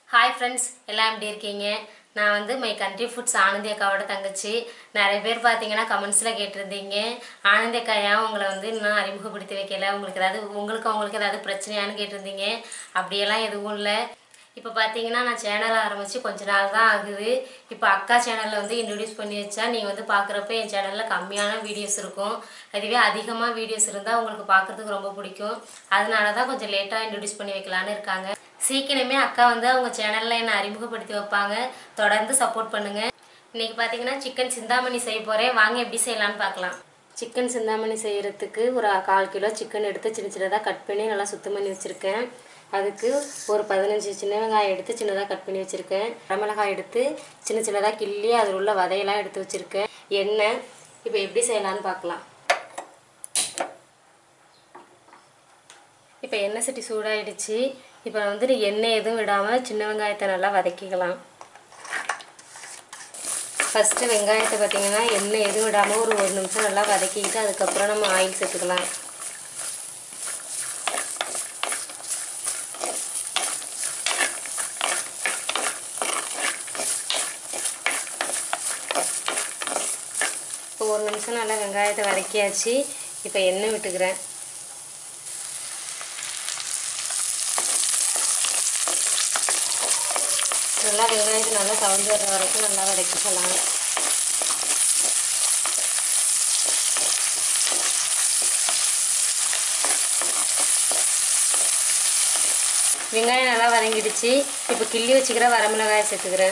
hi friends எல்லாம் எப்படி இருக்கீங்க நான் வந்து மை கண்ட்ரி ஃபுட்ஸ் ஆனந்தி அக்காவோட தங்கச்சி நிறைய பேர் பார்த்தீங்கன்னா கமெண்ட்ஸில் கேட்டிருந்தீங்க ஆனந்தி அக்கா ஏன் உங்களை வந்து இன்னும் அறிமுகப்படுத்தி வைக்கல உங்களுக்கு ஏதாவது உங்களுக்கு அவங்களுக்கு ஏதாவது பிரச்சனையான்னு கேட்டிருந்தீங்க அப்படியெல்லாம் எதுவும் இல்லை இப்போ பார்த்தீங்கன்னா நான் சேனல் ஆரம்பித்து கொஞ்ச நாள் தான் ஆகுது இப்போ அக்கா சேனலில் வந்து இன்ட்ரடியூஸ் பண்ணி வச்சா நீங்கள் வந்து பார்க்குறப்ப என் சேனலில் கம்மியான வீடியோஸ் இருக்கும் அதுவே அதிகமாக வீடியோஸ் இருந்தால் உங்களுக்கு பார்க்குறதுக்கு ரொம்ப பிடிக்கும் அதனால தான் கொஞ்சம் லேட்டாக இன்ட்ரடியூஸ் பண்ணி வைக்கலான்னு இருக்காங்க சீக்கிரமே அக்கா வந்து அவங்க சேனலில் என்னை அறிமுகப்படுத்தி வைப்பாங்க தொடர்ந்து சப்போர்ட் பண்ணுங்கள் இன்னைக்கு பார்த்தீங்கன்னா சிக்கன் சிந்தாமணி செய்ய போகிறேன் வாங்க எப்படி செய்யலாம்னு பார்க்கலாம் சிக்கன் சிந்தாமணி செய்கிறதுக்கு ஒரு கால் கிலோ சிக்கன் எடுத்து சின்ன சின்னதாக கட் பண்ணி நல்லா சுத்தம் பண்ணி வச்சுருக்கேன் அதுக்கு ஒரு பதினஞ்சு சின்ன வெங்காயம் எடுத்து சின்னதாக கட் பண்ணி வச்சுருக்கேன் வரமிளகாய் எடுத்து சின்ன சின்னதாக கிள்ளி அதில் உள்ள விதையெல்லாம் எடுத்து வச்சுருக்கேன் எண்ணெய் இப்போ எப்படி செய்யலாம்னு பார்க்கலாம் இப்போ எண்ணெய் சட்டி சூடாயிடுச்சு இப்போ வந்து எண்ணெய் எதுவும் விடாமல் சின்ன வெங்காயத்தை நல்லா வதக்கிக்கலாம் ஃபஸ்ட்டு வெங்காயத்தை பார்த்தீங்கன்னா எண்ணெய் எதுவும் விடாமல் ஒரு ஒரு நிமிஷம் நல்லா வதக்கிக்கிட்டு அதுக்கப்புறம் நம்ம ஆயில் சேர்த்துக்கலாம் இப்போ ஒரு நிமிஷம் நல்லா வெங்காயத்தை வதக்கியாச்சு இப்போ எண்ணெய் விட்டுக்கிறேன் நல்லா வெங்காயத்தை நல்லா சவுந்து வர்ற வரைக்கும் நல்லா வதக்கிக்கலாம் வெங்காயம் நல்லா வதங்கிடுச்சு இப்போ கிள்ளி வச்சுக்கிற வரமிளகாயை சேர்த்துக்கிறேன்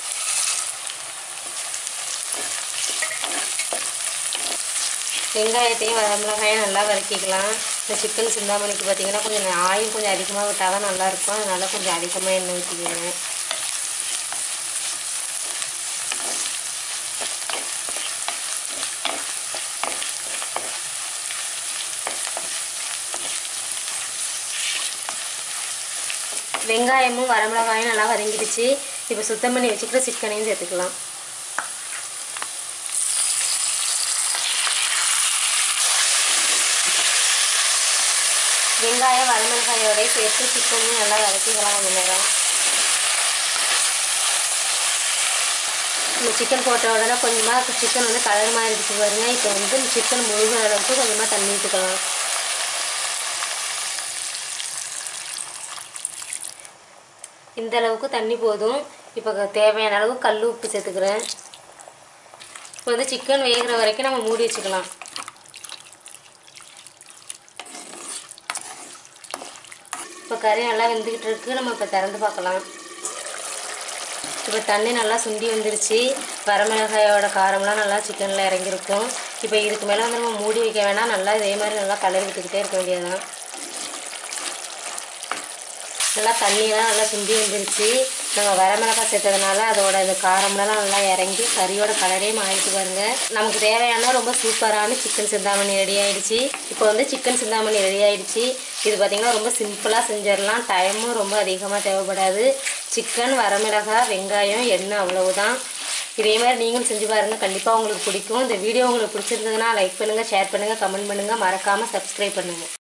வெங்காயத்தையும் வரமிளகாயும் நல்லா வதக்கிக்கலாம் இந்த சிக்கன் சிந்தாமணிக்கு பார்த்தீங்கன்னா கொஞ்சம் ஆயில் கொஞ்சம் அதிகமாக விட்டால் தான் நல்லாயிருக்கும் அதனால் கொஞ்சம் அதிகமாக எண்ணெய் ஊற்றிக்கோங்க வெங்காயமும் வரமிளகாயும் நல்லா வதங்கிடுச்சு இப்போ சுத்தம் பண்ணி வச்சுக்கிற சிக்கனையும் சேர்த்துக்கலாம் வெங்காயம் வரமிளகாயோட சேர்த்து சிக்கனையும் நல்லா வதக்கிக்கலாம் கொஞ்சம் நேரம் இந்த சிக்கன் போட்ட உடனே கொஞ்சமாக சிக்கன் வந்து கலர் மாதிரி இருக்கு பாருங்க இப்போ வந்து சிக்கன் முழுகிற அளவுக்கு கொஞ்சமாக தண்ணி ஊற்றிக்கலாம் இந்த அளவுக்கு தண்ணி போதும் இப்போ தேவையான அளவு கல் உப்பு சேர்த்துக்கிறேன் இப்போ வந்து சிக்கன் வேகிற வரைக்கும் நம்ம மூடி வச்சுக்கலாம் இப்போ கறி நல்லா வெந்துக்கிட்டு இருக்கு நம்ம இப்போ திறந்து பார்க்கலாம் இப்போ தண்ணி நல்லா சுண்டி வந்துருச்சு வரமிளகாயோட காரம்லாம் நல்லா சிக்கனில் இறங்கியிருக்கும் இப்போ இதுக்கு மேலே வந்து நம்ம மூடி வைக்க வேணாம் நல்லா இதே மாதிரி நல்லா கலர் விட்டுக்கிட்டே இருக்க வேண்டியதுதான் நல்லா தண்ணியெல்லாம் நல்லா சுண்டி வந்துருச்சு நம்ம வரமிளகாய் சேர்த்ததுனால அதோட இந்த காரம்லாம் நல்லா இறங்கி கறியோட கலரே மாறிட்டு பாருங்க நமக்கு தேவையான ரொம்ப சூப்பரான சிக்கன் சிந்தாமணி ரெடி ஆயிடுச்சு இப்போ வந்து சிக்கன் சிந்தாமணி ரெடி ஆயிடுச்சு இது பார்த்திங்கன்னா ரொம்ப சிம்பிளாக செஞ்சிடலாம் டைமும் ரொம்ப அதிகமாக தேவைப்படாது சிக்கன் வரமிளகாய் வெங்காயம் எண்ணெய் அவ்வளவுதான் இதே மாதிரி நீங்களும் செஞ்சு பாருங்கள் கண்டிப்பாக உங்களுக்கு பிடிக்கும் இந்த வீடியோ உங்களுக்கு பிடிச்சிருந்ததுன்னா லைக் பண்ணுங்கள் ஷேர் பண்ணுங்கள் கமெண்ட் பண்ணுங்கள் மறக்காமல் சப்ஸ்கிரைப் பண்ணுங்கள்